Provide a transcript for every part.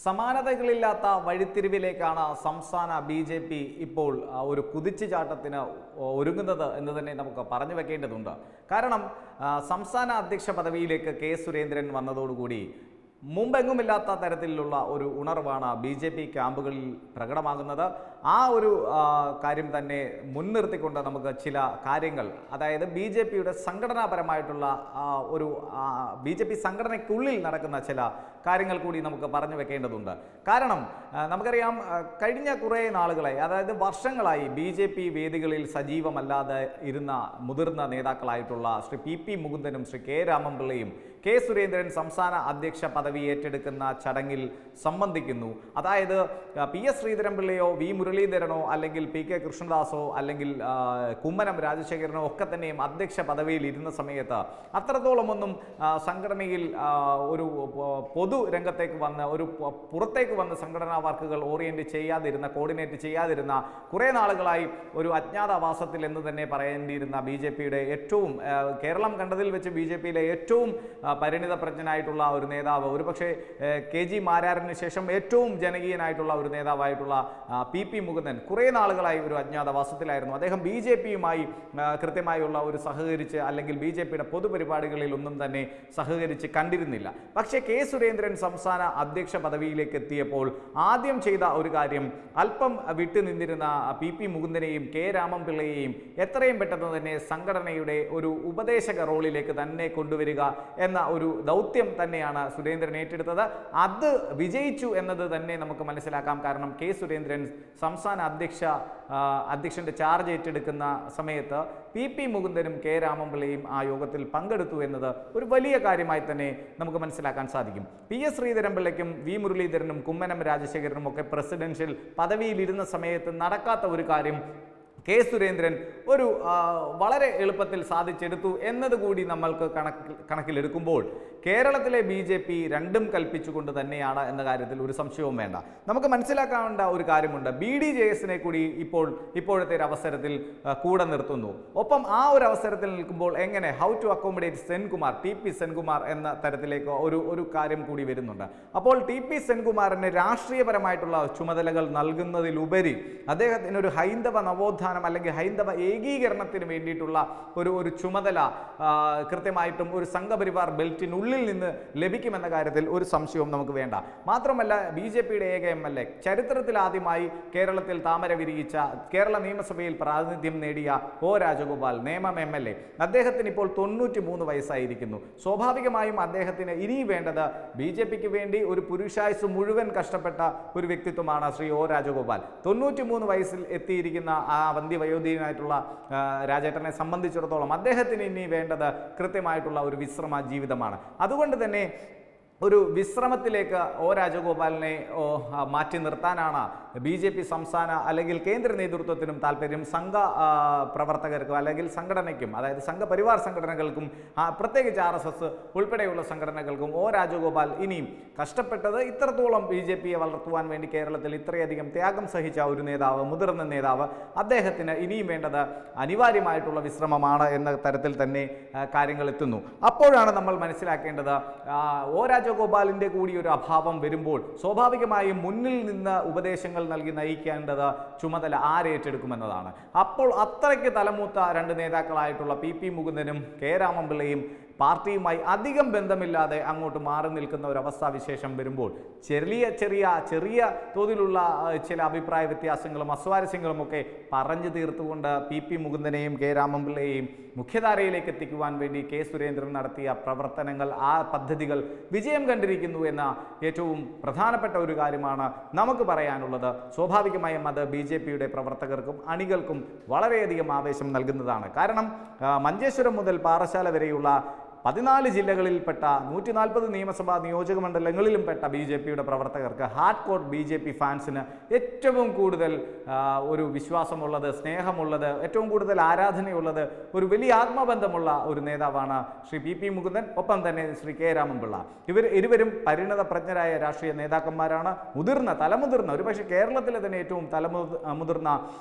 സമാനതകളില്ലാത്ത വഴിത്തിരിവിലേക്കാണ് സംസ്ഥാന B J P ഇപ്പോൾ ആ, ഒരു കുതിച്ചുചാട്ടത്തിന് ഒരുങ്ങുന്നത് എന്ന് തന്നെ നമുക്ക് പറഞ്ഞു വെക്കേണ്ടതുണ്ട് കാരണം ആ, സംസ്ഥാന അധ്യക്ഷ പദവിയിലേക്ക് കെ സുരേന്ദ്രൻ വന്നതോടുകൂടി മുമ്പെങ്ങുമില്ലാത്ത തരത്തിലുള്ള ഒരു ഉണർവാണ് ബി ജെ പി ക്യാമ്പുകളിൽ പ്രകടമാകുന്നത് ആ ഒരു ആ, കാര്യം തന്നെ മുൻനിർത്തിക്കൊണ്ട് നമുക്ക് ചില കാര്യങ്ങൾ അതായത് ബി ജെ പിയുടെ സംഘടനാപരമായിട്ടുള്ള ആ, ഒരു ബി ജെ പി സംഘടനയ്ക്കുള്ളിൽ നടക്കുന്ന ചില കാര്യങ്ങൾ കൂടി നമുക്ക് പറഞ്ഞു വെക്കേണ്ടതുണ്ട് കാരണം ആ, നമുക്കറിയാം ആ, കഴിഞ്ഞ കുറേ നാളുകളായി അതായത് വർഷങ്ങളായി ബി ജെ പി വേദികളിൽ സജീവമല്ലാതെ ഇരുന്ന മുതിർന്ന നേതാക്കളായിട്ടുള്ള ശ്രീ പി പി മുകുന്ദനും ശ്രീ കെ രാമൻപിള്ളയും കെ സുരേന്ദ്രൻ സംസ്ഥാന അധ്യക്ഷ പദവി ഏറ്റെടുക്കുന്ന ചടങ്ങിൽ സംബന്ധിക്കുന്നു അതായത് ആ, പി എസ് ശ്രീധരൻപിള്ളയോ വി മുരളീധരനോ അല്ലെങ്കിൽ പി കെ കൃഷ്ണദാസോ അല്ലെങ്കിൽ ആ, കുമ്മനം രാജശേഖരനോ ഒക്കെ തന്നെയും അധ്യക്ഷ പദവിയിൽ ഇരുന്ന സമയത്ത് അത്രത്തോളമൊന്നും ആ, സംഘടനയിൽ ആ, ഒരു പ- പൊതു രംഗത്തേക്ക് വന്ന് ഒരു പ- പുറത്തേക്ക് വന്ന് സംഘടനാ വർക്കുകൾ ഓറിയന്റ് ചെയ്യാതിരുന്ന കോർഡിനേറ്റ് ചെയ്യാതിരുന്ന കുറേ നാളുകളായി ഒരു അജ്ഞാതവാസത്തിൽ എന്ന് തന്നെ പറയേണ്ടിയിരുന്ന ബി ജെ പിയുടെ ഏറ്റവും ആ, കേരളം കണ്ടതിൽ വെച്ച് ബി ജെ പിയിലെ ഏറ്റവും ആ, പരിണിതപ്രജ്ഞനായിട്ടുള്ള ഒരു നേതാവ് ഒരുപക്ഷെ ഏ, കെ ജി മാരാറിന് ശേഷം ഏറ്റവും ജനകീയനായിട്ടുള്ള ഒരു നേതാവായിട്ടുള്ള ആ, പി പി മുകുന്ദൻ കുറേ നാളുകളായി ഒരു അജ്ഞാതവാസത്തിലായിരുന്നു അദ്ദേഹം ബി ജെ പിയുമായി കൃത്യമായുള്ള ഒരു സഹകരിച്ച് അല്ലെങ്കിൽ ബി ജെ പിയുടെ പൊതുപരിപാടികളിൽ ഒന്നും തന്നെ സഹകരിച്ച് കണ്ടിരുന്നില്ല പക്ഷേ കെ സുരേന്ദ്രൻ സംസ്ഥാന അധ്യക്ഷ പദവിയിലേക്ക് എത്തിയപ്പോൾ ആദ്യം ചെയ്ത ഒരു കാര്യം അല്പം വിട്ടുനിന്നിരുന്ന പി പി മുകുന്ദനെയും കെ രാമൻപിള്ളയെയും എത്രയും പെട്ടെന്ന് തന്നെ സംഘടനയുടെ ഒരു ഉപദേശക റോളിലേക്ക് തന്നെ കൊണ്ടുവരിക എന്ന ഒരു ദൗത്യം തന്നെയാണ് സുരേന്ദ്രൻ ഏറ്റെടുത്തത് അത് വിജയിച്ചു എന്നത് തന്നെ നമുക്ക് മനസ്സിലാക്കാം കാരണം കെ സുരേന്ദ്രൻ സംസ്ഥാന അധ്യക്ഷ ആ, അധ്യക്ഷന്റെ ചാർജ് ഏറ്റെടുക്കുന്ന സമയത്ത് പി പി മുകുന്ദനും കെ രാമൻപിള്ളയും ആ യോഗത്തിൽ പങ്കെടുത്തു എന്നത് ഒരു വലിയ കാര്യമായി തന്നെ നമുക്ക് മനസ്സിലാക്കാൻ സാധിക്കും പി എസ് ശ്രീധരൻപിള്ളയ്ക്കും വി മുരളീധരനും കുമ്മനം രാജശേഖരനും ഒക്കെ പ്രസിഡൻഷ്യൽ പദവിയിലിരുന്ന സമയത്ത് നടക്കാത്ത ഒരു കാര്യം കെ സുരേന്ദ്രൻ ഒരു ആ, വളരെ എളുപ്പത്തിൽ സാധിച്ചെടുത്തു എന്നതുകൂടി നമ്മൾക്ക് കണക്കിൽ കണക്കിലെടുക്കുമ്പോൾ കേരളത്തിലെ ബി ജെ പി രണ്ടും കൽപ്പിച്ചുകൊണ്ട് തന്നെയാണ് എന്ന കാര്യത്തിൽ ഒരു സംശയവും വേണ്ട നമുക്ക് മനസ്സിലാക്കാവേണ്ട ഒരു കാര്യമുണ്ട് ബി ഡി ജെ എസിനെ കൂടി ഇപ്പോൾ ഇപ്പോഴത്തെ ഒരു അവസരത്തിൽ ആ, കൂടെ നിർത്തുന്നു ഒപ്പം ആ ഒരു അവസരത്തിൽ നിൽക്കുമ്പോൾ എങ്ങനെ how to accommodate Senkumar T P Senkumar എന്ന തരത്തിലേക്ക് ഒരു ഒരു കാര്യം കൂടി വരുന്നുണ്ട് അപ്പോൾ ടി പി സെൻകുമാറിന് രാഷ്ട്രീയപരമായിട്ടുള്ള ചുമതലകൾ നൽകുന്നതിലുപരി അദ്ദേഹത്തിന് ഒരു ഹൈന്ദവ നവോത്ഥാനം അല്ലെങ്കിൽ ഹൈന്ദവ ഏകീകരണത്തിന് വേണ്ടിയിട്ടുള്ള ഒരു ഒരു ചുമതല ആ, കൃത്യമായിട്ടും ഒരു സംഘപരിവാർ ബെൽറ്റിനുള്ളിൽ നിന്ന് ലഭിക്കുമെന്ന കാര്യത്തിൽ ഒരു സംശയവും നമുക്ക് വേണ്ട മാത്രമല്ല ബി ജെ പിയുടെ ഏക എം എൽ എ ചരിത്രത്തിൽ ആദ്യമായി കേരളത്തിൽ താമര വിരിയിച്ച കേരള നിയമസഭയിൽ പ്രാതിനിധ്യം നേടിയ O Rajagopal Nemom M L A അദ്ദേഹത്തിന് ഇപ്പോൾ തൊണ്ണൂറ്റി മൂന്ന് വയസ്സായിരിക്കുന്നു സ്വാഭാവികമായും അദ്ദേഹത്തിന് ഇനി വേണ്ടത് ബി ജെ പിക്ക് വേണ്ടി ഒരു പുരുഷായുസ് മുഴുവൻ കഷ്ടപ്പെട്ട ഒരു വ്യക്തിത്വമാണ് ശ്രീ ഒ രാജഗോപാൽ തൊണ്ണൂറ്റി മൂന്ന് വയസ്സിൽ എത്തിയിരിക്കുന്ന ആ വന്ധ്യവയോധികനായിട്ടുള്ള ആ, രാജേട്ടനെ സംബന്ധിച്ചിടത്തോളം അദ്ദേഹത്തിന് ഇനി വേണ്ടത് കൃത്യമായിട്ടുള്ള ഒരു വിശ്രമ ജീവിതമാണ് അതുകൊണ്ട് തന്നെ ഒരു വിശ്രമത്തിലേക്ക് ഒ രാജഗോപാലിനെ ഓ, ആ, മാറ്റി നിർത്താനാണ് ബി ജെ പി സംസ്ഥാന അല്ലെങ്കിൽ കേന്ദ്ര നേതൃത്വത്തിനും താല്പര്യം സംഘ ആ, പ്രവർത്തകർക്കും അല്ലെങ്കിൽ സംഘടനയ്ക്കും അതായത് സംഘപരിവാർ സംഘടനകൾക്കും ആ, പ്രത്യേകിച്ച് ആർ എസ് എസ് ഉൾപ്പെടെയുള്ള സംഘടനകൾക്കും ഒ രാജഗോപാൽ ഇനിയും കഷ്ടപ്പെട്ടത് ഇത്രത്തോളം ബി ജെ പിയെ വളർത്തുവാൻ വേണ്ടി കേരളത്തിൽ ഇത്രയധികം ത്യാഗം സഹിച്ച ഒരു നേതാവ് മുതിർന്ന നേതാവ് അദ്ദേഹത്തിന് ഇനിയും വേണ്ടത് അനിവാര്യമായിട്ടുള്ള വിശ്രമമാണ് എന്ന തരത്തിൽ തന്നെ ആ, കാര്യങ്ങൾ എത്തുന്നു അപ്പോഴാണ് നമ്മൾ മനസ്സിലാക്കേണ്ടത് ആ, ഒ രാജഗോപാലിൻ്റെ കൂടി ഒരു അഭാവം വരുമ്പോൾ സ്വാഭാവികമായും മുന്നിൽ നിന്ന് ഉപദേശങ്ങൾ നൽകി നയിക്കേണ്ടത് ചുമതല ആരേറ്റെടുക്കുമെന്നതാണ് അപ്പോൾ അത്രയ്ക്ക് തലമൂത്ത രണ്ട് നേതാക്കളായിട്ടുള്ള പി പി മുകുന്ദനും കെ രാമൻപിള്ളയും പാർട്ടിയുമായി അധികം ബന്ധമില്ലാതെ അങ്ങോട്ട് മാറി നിൽക്കുന്ന ഒരു അവസ്ഥാവിശേഷം വരുമ്പോൾ ചെറിയ ചെറിയ ചെറിയ തോതിലുള്ള ആ, ചില അഭിപ്രായ വ്യത്യാസങ്ങളും അസ്വാരസ്യങ്ങളും ഒക്കെ പറഞ്ഞു തീർത്തുകൊണ്ട് പി പി മുകുന്ദനെയും കെ രാമൻപിള്ളയെയും മുഖ്യധാരയിലേക്ക് എത്തിക്കുവാൻ വേണ്ടി കെ സുരേന്ദ്രൻ നടത്തിയ പ്രവർത്തനങ്ങൾ ആ പദ്ധതികൾ വിജയം കണ്ടിരിക്കുന്നു എന്ന ഏറ്റവും പ്രധാനപ്പെട്ട ഒരു കാര്യമാണ് നമുക്ക് പറയാനുള്ളത് സ്വാഭാവികമായും അത് ബി ജെ പിയുടെ പ്രവർത്തകർക്കും അണികൾക്കും വളരെയധികം ആവേശം നൽകുന്നതാണ് കാരണം ആ, മഞ്ചേശ്വരം മുതൽ പാറശാല വരെയുള്ള പതിനാല് ജില്ലകളിൽപ്പെട്ട നൂറ്റി നാൽപ്പത് നിയമസഭാ നിയോജക മണ്ഡലങ്ങളിലും പെട്ട ബി ജെ പിയുടെ പ്രവർത്തകർക്ക് hardcore B J P ഫാൻസിന് ഏറ്റവും കൂടുതൽ ആ, ഒരു വിശ്വാസമുള്ളത് സ്നേഹമുള്ളത് ഏറ്റവും കൂടുതൽ ആരാധനയുള്ളത് ഒരു വലിയ ആത്മബന്ധമുള്ള ഒരു നേതാവാണ് ശ്രീ പി പി മുകുന്ദൻ ഒപ്പം തന്നെ ശ്രീ കെ രാമൻപിള്ള ഇവർ ഇരുവരും പരിണത പ്രജ്ഞരായ രാഷ്ട്രീയ നേതാക്കന്മാരാണ് മുതിർന്ന തലമുതിർന്ന ഒരുപക്ഷെ കേരളത്തിലെ തന്നെ ഏറ്റവും തലമു മുതിർന്ന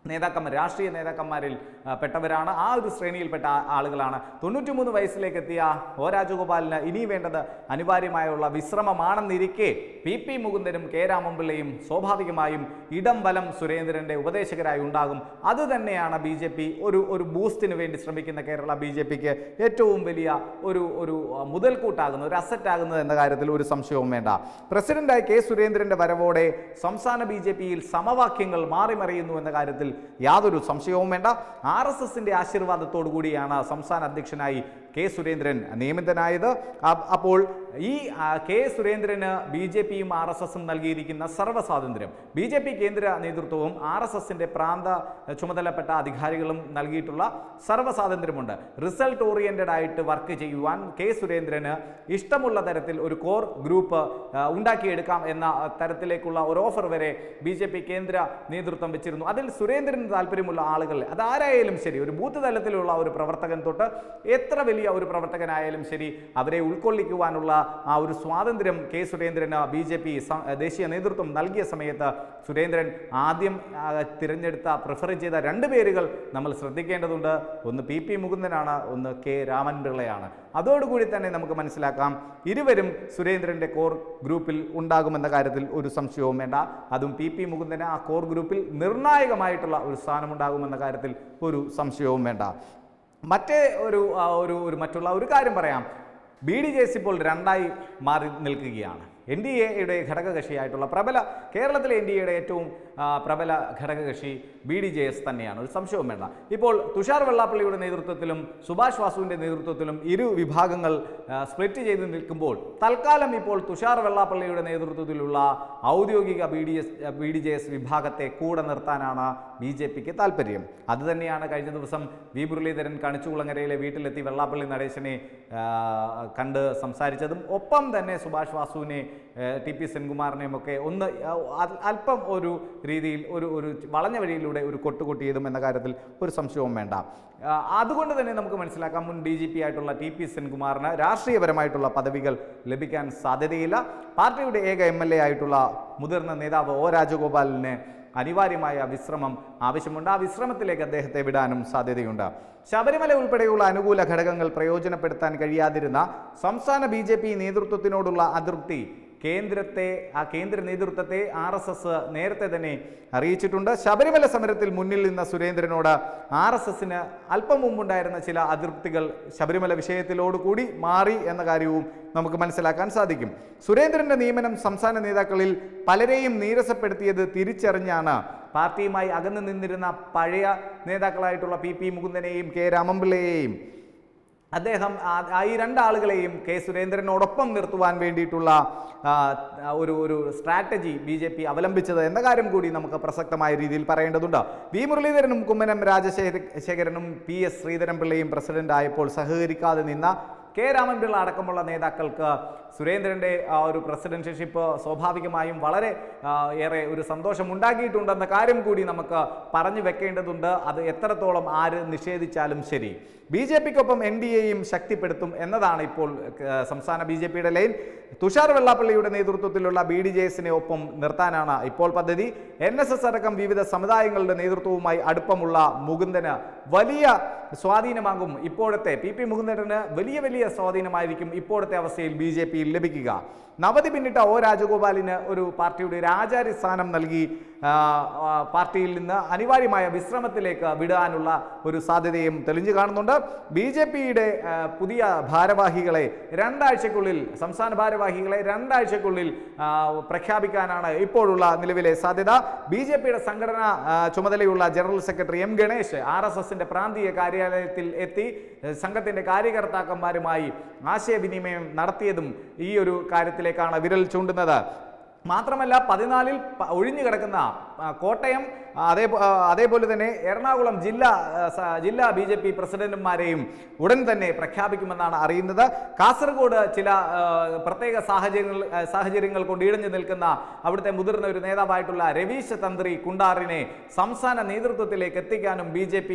നേതാക്കന്മാർ രാഷ്ട്രീയ നേതാക്കന്മാരിൽ ആ, പെട്ടവരാണ് ആ ഒരു ശ്രേണിയിൽപ്പെട്ട ആ- ആളുകളാണ് തൊണ്ണൂറ്റിമൂന്ന് വയസ്സിലേക്ക് എത്തിയ ഒ രാജഗോപാലിന് ഇനി വേണ്ടത് അനിവാര്യമായുള്ള വിശ്രമമാണെന്നിരിക്കെ പി പി മുകുന്ദനും കെ രാമൻപിള്ളയും സ്വാഭാവികമായും ഇടം വലം സുരേന്ദ്രന്റെ ഉപദേശകരായി ഉണ്ടാകും അതുതന്നെയാണ് ബി ജെ പി ഒരു ഒരു ബൂസ്റ്റിന് വേണ്ടി ശ്രമിക്കുന്ന കേരള ബി ജെ പിക്ക് ഏറ്റവും വലിയ ഒരു ഒരു ആ, മുതൽക്കൂട്ടാകുന്നത് ഒരു അസറ്റ് ആകുന്നത് എന്ന കാര്യത്തിൽ ഒരു സംശയവും വേണ്ട പ്രസിഡന്റായി കെ സുരേന്ദ്രന്റെ വരവോടെ സംസ്ഥാന ബി ജെ പിയിൽ സമവാക്യങ്ങൾ മാറിമറിയുന്നു എന്ന കാര്യത്തിൽ യാതൊരു സംശയവും വേണ്ട ആർ എസ് എസിന്റെ ആശീർവാദത്തോടു കൂടിയാണ് സംസ്ഥാന അധ്യക്ഷനായി കെ സുരേന്ദ്രൻ നിയമിതനായത് അ- അപ്പോൾ ഈ ആ, കെ സുരേന്ദ്രന് ബി ജെ പിയും ആർ എസ് എസും നൽകിയിരിക്കുന്ന സർവ്വ സ്വാതന്ത്ര്യം ബി ജെ പി കേന്ദ്ര നേതൃത്വവും ആർ എസ് എസിന്റെ പ്രാന്ത ചുമതലപ്പെട്ട അധികാരികളും നൽകിയിട്ടുള്ള സർവ്വ സ്വാതന്ത്ര്യമുണ്ട് റിസൾട്ട് ഓറിയന്റഡ് ആയിട്ട് വർക്ക് ചെയ്യുവാൻ കെ സുരേന്ദ്രന് ഇഷ്ടമുള്ള തരത്തിൽ ഒരു കോർ ഗ്രൂപ്പ് ആ, ഉണ്ടാക്കിയെടുക്കാം എന്ന തരത്തിലേക്കുള്ള ഒരു ഓഫർ വരെ ബി ജെ പി കേന്ദ്ര നേതൃത്വം വെച്ചിരുന്നു അതിൽ സുരേന്ദ്രന് താല്പര്യമുള്ള ആളുകൾ അതാരായാലും ശരി ഒരു ബൂത്ത് തലത്തിലുള്ള ഒരു പ്രവർത്തകൻ തൊട്ട് എത്ര വലിയ ഒരു പ്രവർത്തകനായാലും ശരി അവരെ ഉൾക്കൊള്ളിക്കുവാനുള്ള ആ ഒരു സ്വാതന്ത്ര്യം കെ സുരേന്ദ്രന് ബി ജെ പി ദേശീയ നേതൃത്വം നൽകിയ സമയത്ത് സുരേന്ദ്രൻ ആദ്യം ആ, തിരഞ്ഞെടുത്ത പ്രിഫർ ചെയ്ത രണ്ട് പേരുകൾ നമ്മൾ ശ്രദ്ധിക്കേണ്ടതുണ്ട് ഒന്ന് പി പി മുകുന്ദനാണ് ഒന്ന് കെ രാമൻപിള്ളയാണ് അതോടുകൂടി തന്നെ നമുക്ക് മനസ്സിലാക്കാം ഇരുവരും സുരേന്ദ്രന്റെ കോർ ഗ്രൂപ്പിൽ ഉണ്ടാകുമെന്ന കാര്യത്തിൽ ഒരു സംശയവും വേണ്ട അതും പി പി മുകുന്ദന് ആ കോർ ഗ്രൂപ്പിൽ നിർണായകമായിട്ടുള്ള ഒരു സ്ഥാനമുണ്ടാകുമെന്ന കാര്യത്തിൽ ഒരു സംശയവും വേണ്ട മറ്റേ ഒരു ആ, ഒരു ഒരു മറ്റുള്ള ഒരു കാര്യം പറയാം ബി ഡി ജെ എസ് ഇപ്പോൾ രണ്ടായി മാറി നിൽക്കുകയാണ് എൻ ഡി എയുടെ ഘടകകക്ഷിയായിട്ടുള്ള പ്രബല കേരളത്തിലെ എൻ ഡി എയുടെ ഏറ്റവും ആ, പ്രബല ഘടകകക്ഷി ബി ഡി ജെ എസ് തന്നെയാണ് ഒരു സംശയവും വേണ്ട ഇപ്പോൾ തുഷാർ വെള്ളാപ്പള്ളിയുടെ നേതൃത്വത്തിലും സുഭാഷ് വാസുവിൻ്റെ നേതൃത്വത്തിലും ഇരു വിഭാഗങ്ങൾ ആ, സ്പ്ലിറ്റ് ചെയ്ത് നിൽക്കുമ്പോൾ തൽക്കാലം ഇപ്പോൾ തുഷാർ വെള്ളാപ്പള്ളിയുടെ നേതൃത്വത്തിലുള്ള ഔദ്യോഗിക B D S B D J S വിഭാഗത്തെ കൂടെ നിർത്താനാണ് ബി ജെ പിക്ക് താല്പര്യം അതുതന്നെയാണ് കഴിഞ്ഞ ദിവസം വി മുരളീധരൻ കണിച്ചുകുളങ്ങരയിലെ വീട്ടിലെത്തി വെള്ളാപ്പള്ളി നടേശനെ ആ, കണ്ട് സംസാരിച്ചതും ഒപ്പം തന്നെ സുഭാഷ് വാസുവിനെ ഏ, ടി പി സെൻകുമാറിനെയും ഒക്കെ ഒന്ന് ആ, അൽ- അല്പം ഒരു രീതിയിൽ ഒരു ഒരു വളഞ്ഞ വഴിയിലൂടെ ഒരു കൊട്ടുകൊട്ടിയതും എന്ന കാര്യത്തിൽ ഒരു സംശയവും വേണ്ട ആ, അതുകൊണ്ട് തന്നെ നമുക്ക് മനസ്സിലാക്കാം മുൻ ഡി ജി പി ആയിട്ടുള്ള ടി പി സെൻകുമാറിന് രാഷ്ട്രീയപരമായിട്ടുള്ള പദവികൾ ലഭിക്കാൻ സാധ്യതയില്ല പാർട്ടിയുടെ ഏക എം എൽ എ ആയിട്ടുള്ള മുതിർന്ന നേതാവ് ഒ രാജഗോപാലിന് അനിവാര്യമായ വിശ്രമം ആവശ്യമുണ്ട് ആ വിശ്രമത്തിലേക്ക് അദ്ദേഹത്തെ വിടാനും സാധ്യതയുണ്ട് ശബരിമല ഉൾപ്പെടെയുള്ള അനുകൂല ഘടകങ്ങൾ പ്രയോജനപ്പെടുത്താൻ കഴിയാതിരുന്ന സംസ്ഥാന ബി ജെ പി നേതൃത്വത്തിനോടുള്ള അതൃപ്തി കേന്ദ്രത്തെ ആ കേന്ദ്ര നേതൃത്വത്തെ ആർ എസ് എസ് നേരത്തെ തന്നെ അറിയിച്ചിട്ടുണ്ട് ശബരിമല സമരത്തിൽ മുന്നിൽ നിന്ന സുരേന്ദ്രനോട് ആർ എസ് എസിന് അല്പം മുമ്പുണ്ടായിരുന്ന ചില അതൃപ്തികൾ ശബരിമല വിഷയത്തിലോടുകൂടി മാറി എന്ന കാര്യവും നമുക്ക് മനസ്സിലാക്കാൻ സാധിക്കും സുരേന്ദ്രന്റെ നിയമനം സംസ്ഥാന നേതാക്കളിൽ പലരെയും നീരസപ്പെടുത്തിയത് തിരിച്ചറിഞ്ഞാണ് പാർട്ടിയുമായി അകന്നു നിന്നിരുന്ന പഴയ നേതാക്കളായിട്ടുള്ള പി പി മുകുന്ദനെയും കെ രാമൻപിള്ളയെയും അദ്ദേഹം ആ- ആ ഈ രണ്ടാളുകളെയും കെ സുരേന്ദ്രനോടൊപ്പം നിർത്തുവാൻ വേണ്ടിയിട്ടുള്ള ആ, ഒരു ഒരു സ്ട്രാറ്റജി ബി ജെ പി അവലംബിച്ചത് എന്ന കാര്യം കൂടി നമുക്ക് പ്രസക്തമായ രീതിയിൽ പറയേണ്ടതുണ്ട് വി മുരളീധരനും കുമ്മനം രാജശേഖരനും പി എസ് ശ്രീധരൻപിള്ളയും പ്രസിഡന്റ് ആയപ്പോൾ സഹകരിക്കാതെ നിന്ന കെ രാമൻപിള്ള അടക്കമുള്ള നേതാക്കൾക്ക് സുരേന്ദ്രൻ്റെ ആ ഒരു പ്രസിഡൻഷ്യഷിപ്പ് സ്വാഭാവികമായും വളരെ ആ, ഏറെ ഒരു സന്തോഷം ഉണ്ടാക്കിയിട്ടുണ്ടെന്ന കാര്യം കൂടി നമുക്ക് പറഞ്ഞു വെക്കേണ്ടതുണ്ട് അത് എത്രത്തോളം ആര് നിഷേധിച്ചാലും ശരി ബി ജെ പിക്കൊപ്പം എൻ ഡി എയും ശക്തിപ്പെടുത്തും എന്നതാണ് ഇപ്പോൾ ആ, സംസ്ഥാന ബി ജെ പിയുടെ ലൈൻ തുഷാർ വെള്ളാപ്പള്ളിയുടെ നേതൃത്വത്തിലുള്ള ബി ഡി ജെ എസിനെ ഒപ്പം നിർത്താനാണ് ഇപ്പോൾ പദ്ധതി എൻ എസ് എസ് അടക്കം വിവിധ സമുദായങ്ങളുടെ നേതൃത്വവുമായി അടുപ്പമുള്ള മുകുന്ദന് വലിയ സ്വാധീനമാകും ഇപ്പോഴത്തെ പി പി മുകുന്ദന് വലിയ വലിയ സ്വാധീനമായിരിക്കും ഇപ്പോഴത്തെ അവസ്ഥയിൽ ബി ജെ പിയിൽ ലഭിക്കുക നവതി പിന്നിട്ട ഒ രാജഗോപാലിന് ഒരു പാർട്ടിയുടെ ഒരു ആചാര്യ സ്ഥാനം നൽകി ആ, ആ, പാർട്ടിയിൽ നിന്ന് അനിവാര്യമായ വിശ്രമത്തിലേക്ക് വിടാനുള്ള ഒരു സാധ്യതയും തെളിഞ്ഞു കാണുന്നുണ്ട് ബി ജെ പിയുടെ പുതിയ ഭാരവാഹികളെ രണ്ടാഴ്ചക്കുള്ളിൽ സംസ്ഥാന ഭാരവാഹികളെ രണ്ടാഴ്ചക്കുള്ളിൽ ആ, പ്രഖ്യാപിക്കാനാണ് ഇപ്പോഴുള്ള നിലവിലെ സാധ്യത ബി ജെ പിയുടെ സംഘടനാ ആ, ചുമതലയുള്ള general secretary M Ganesh R S എസിന്റെ പ്രാന്തീയ കാര്യാലയത്തിൽ എത്തി ഏഹ്, സംഘത്തിന്റെ കാര്യകർത്താക്കന്മാരുമായി ആശയവിനിമയം നടത്തിയതും ഈ ഒരു കാര്യത്തിലേക്കാണ് വിരൽ ചൂണ്ടുന്നത് മാത്രമല്ല പതിനാലിൽ പ- ഒഴിഞ്ഞു കിടക്കുന്ന ആ, കോട്ടയം ആ, അതേ ആ, അതേപോലെ തന്നെ എറണാകുളം ജില്ലാ ആ, സ- ജില്ലാ ബി ജെ പി പ്രസിഡന്റുമാരെയും ഉടൻ തന്നെ പ്രഖ്യാപിക്കുമെന്നാണ് അറിയുന്നത് കാസർഗോഡ് ചില ആ, പ്രത്യേക സാഹചര്യങ്ങൾ ആ, സാഹചര്യങ്ങൾ കൊണ്ട് ഇഴഞ്ഞു നിൽക്കുന്ന അവിടുത്തെ മുതിർന്ന ഒരു നേതാവായിട്ടുള്ള രവീശ തന്ത്രി കുണ്ടാറിനെ സംസ്ഥാന നേതൃത്വത്തിലേക്ക് എത്തിക്കാനും ബി ജെ പിയിൽ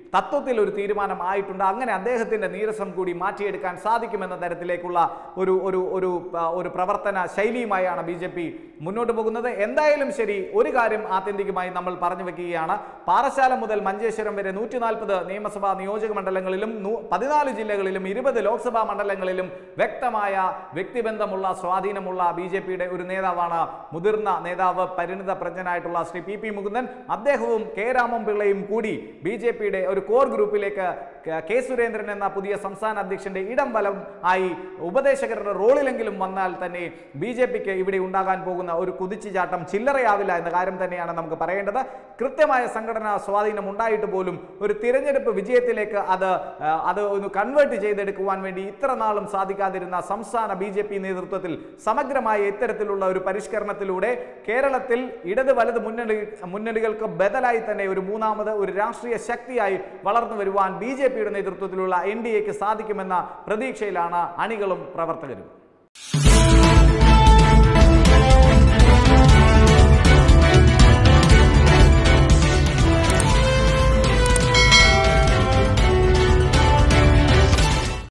തത്വത്തിൽ ഒരു തീരുമാനം ആയിട്ടുണ്ട് അങ്ങനെ അദ്ദേഹത്തിന്റെ നീരസം കൂടി മാറ്റിയെടുക്കാൻ സാധിക്കുമെന്ന തരത്തിലേക്കുള്ള ഒരു ഒരു ഒരു ആ, ഒരു പ്രവർത്തന ശൈലിയുമായാണ് ബി ജെ പി മുന്നോട്ട് പോകുന്നത് എന്തായാലും ശരി ഒരു കാര്യം ആത്യന്തികമായി നമ്മൾ പറഞ്ഞു വെക്കുകയാണ് പാറശാല മുതൽ മഞ്ചേശ്വരം വരെ നൂറ്റി നാൽപ്പത് നിയമസഭാ നിയോജക മണ്ഡലങ്ങളിലും നൂ- പതിനാല് ജില്ലകളിലും ഇരുപത് ലോക്സഭാ മണ്ഡലങ്ങളിലും വ്യക്തമായ വ്യക്തിബന്ധമുള്ള സ്വാധീനമുള്ള ബി ജെ പിയുടെ ഒരു നേതാവാണ് മുതിർന്ന നേതാവ് പരിണിത പ്രജ്ഞനായിട്ടുള്ള ശ്രീ പി പി മുകുന്ദൻ അദ്ദേഹവും കെ രാമൻ പിള്ളയും കൂടി ബി ജെ പിയുടെ ഒരു കോർ ഗ്രൂപ്പിലേക്ക് ക- കെ സുരേന്ദ്രൻ എന്ന പുതിയ സംസ്ഥാന അധ്യക്ഷന്റെ ഇടം വലം ആയി ഉപദേശകരുടെ റോളിലെങ്കിലും വന്നാൽ തന്നെ ബി ജെ പിക്ക് ഇവിടെ ഉണ്ടാകാൻ പോകുന്ന ഒരു കുതിച്ചുചാട്ടം ചില്ലറയാവില്ല എന്ന കാര്യം തന്നെയാണ് നമുക്ക് പറയേണ്ടത് കൃത്യമായ സംഘടനാ സ്വാധീനം ഉണ്ടായിട്ട് പോലും ഒരു തിരഞ്ഞെടുപ്പ് വിജയത്തിലേക്ക് അത് ആ, അത് ഒന്ന് കൺവേർട്ട് ചെയ്തെടുക്കുവാൻ വേണ്ടി ഇത്ര നാളും സാധിക്കാതിരുന്ന സംസ്ഥാന ബി ജെ പി നേതൃത്വത്തിൽ സമഗ്രമായ ഇത്തരത്തിലുള്ള ഒരു പരിഷ്കരണത്തിലൂടെ കേരളത്തിൽ ഇടത് വലത് മുന്നണി മുന്നണികൾക്ക് ബദലായി തന്നെ ഒരു മൂന്നാമത് ഒരു രാഷ്ട്രീയ ശക്തിയായി വളർന്നു വരുവാൻ ബി ജെ പിയുടെ നേതൃത്വത്തിലുള്ള എൻ ഡി എക്ക് സാധിക്കുമെന്ന പ്രതീക്ഷയിലാണ് അണികളും പ്രവർത്തകരും